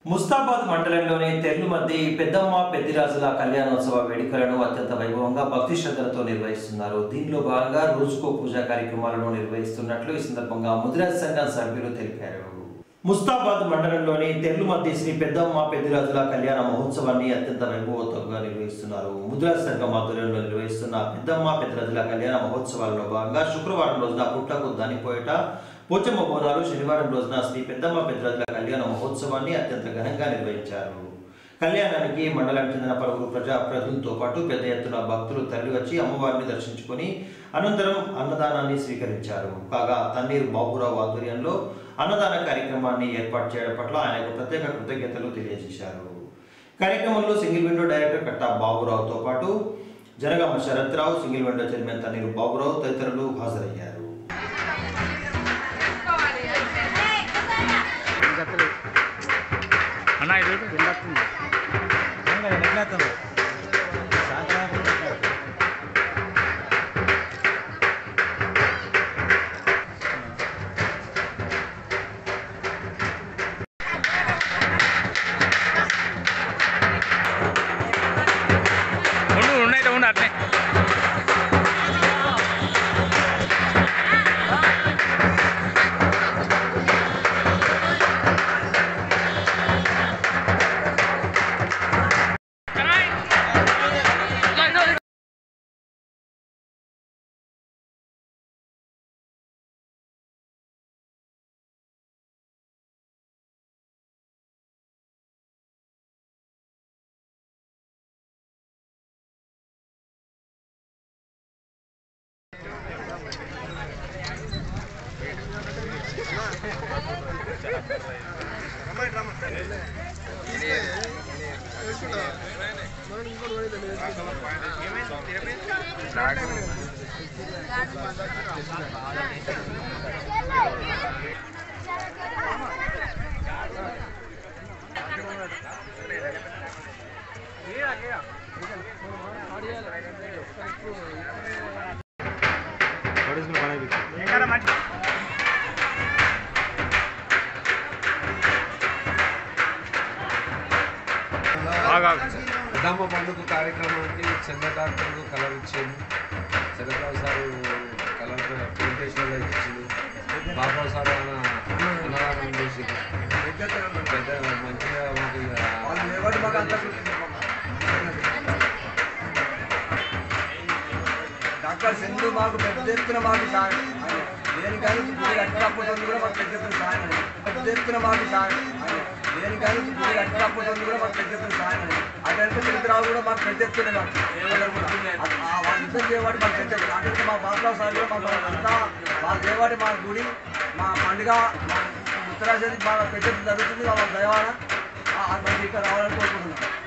ముస్తాబాద్ మండలంలోని తెర్లుమద్ది పెద్దమ్మ పెద్దిరాజుల కళ్యాణోత్సవ వేడుకలను అత్యంత వైభవంగా భక్తి శ్రద్ధలతో నిర్వహిస్తున్నారు దీనిలో భాగంగా రోజుకో పూజా కార్యక్రమాలను నిర్వహిస్తున్నట్లు ఈ సందర్భంగా ముదిరాజ్ సంఘం సభ్యులు తెలిపారు ముస్తాబాద్ మండలంలోని తెర్లుమద్ది శ్రీ పెద్దమ్మ పెద్దిరాజుల కళ్యాణ మహోత్సవాన్ని అత్యంత వైభవంతంగా నిర్వహిస్తున్నారు ముదిరాజ్ సంఘం ఆధ్వర్యంలో నిర్వహిస్తున్న పెద్దమ్మ పెద్దిరాజుల కళ్యాణ మహోత్సవాల్లో భాగంగా శుక్రవారం రోజున పుట్టకు దానిపోయేట పోచమ్మ బోనాలు శనివారం రోజున శ్రీ పెద్దమ్మ పెద్దరాజుల కళ్యాణ మహోత్సవాన్ని అత్యంత ఘనంగా నిర్వహించారు కళ్యాణానికి మండలానికి చెందిన పలువురు ప్రజా ప్రజలతో పాటు పెద్ద ఎత్తున భక్తులు తరలివచ్చి అమ్మవారిని దర్శించుకొని అనంతరం అన్నదానాన్ని స్వీకరించారు కాగా తన్నీరు బాబురావు ఆధ్వర్యంలో అన్నదాన కార్యక్రమాన్ని ఏర్పాటు చేయడం పట్ల ఆయనకు ప్రత్యేక కృతజ్ఞతలు తెలియజేశారు కార్యక్రమంలో సింగిల్ విండో డైరెక్టర్ కట్టా బాబురావుతో పాటు Jangaon Sarathrao single window chairman Tanneeru Baburao తదితరులు హాజరయ్యారు అన్న ఇది ఉండు ఉన్నాయి ఉండు అట్నే బాగా పెద్దమ్మ పండుగ కార్యక్రమానికి చంద్రకాంతులు కలర్ ఇచ్చింది చంద్రబాబు సారు కలర్ ప్రెజెంటేషన్ ఇచ్చింది బాబా సార్ ఆయన అన్నదానం చేసి పెద్ద మంచిగా మాకు డాక్టర్ చంద్రు మాకు పెద్ద ఎత్తున మాకు సాయం దేనికైనా గుడి కట్టకపోతుంది కూడా మాకు పెద్ద ఎత్తున సాయం అండి. పెద్ద ఎత్తున మాకు సాయం అండి. దేనికైనా గుడి కట్టకపోతుంది కూడా మాకు పెద్ద ఎత్తున సాయం అండి. అటంటే చరిత్రాలు కూడా మాకు పెద్ద ఎత్తున మాకు అందరూ కూడా. ఆ- ఆ వాళ్ళ యుద్ధం చేయవాడు మాకు పెద్ద ఎత్తున అంటే మా బాబా సార్ కూడా మాకు అంతా మా దేవాడి మా గుడి మా పండుగ మా ఉత్తరాజానికి బాగా పెద్ద ఎత్తున జరుగుతుంది వాళ్ళ దయవాడ మనకి ఇక్కడ రావాలని కోరుకుంటున్నాం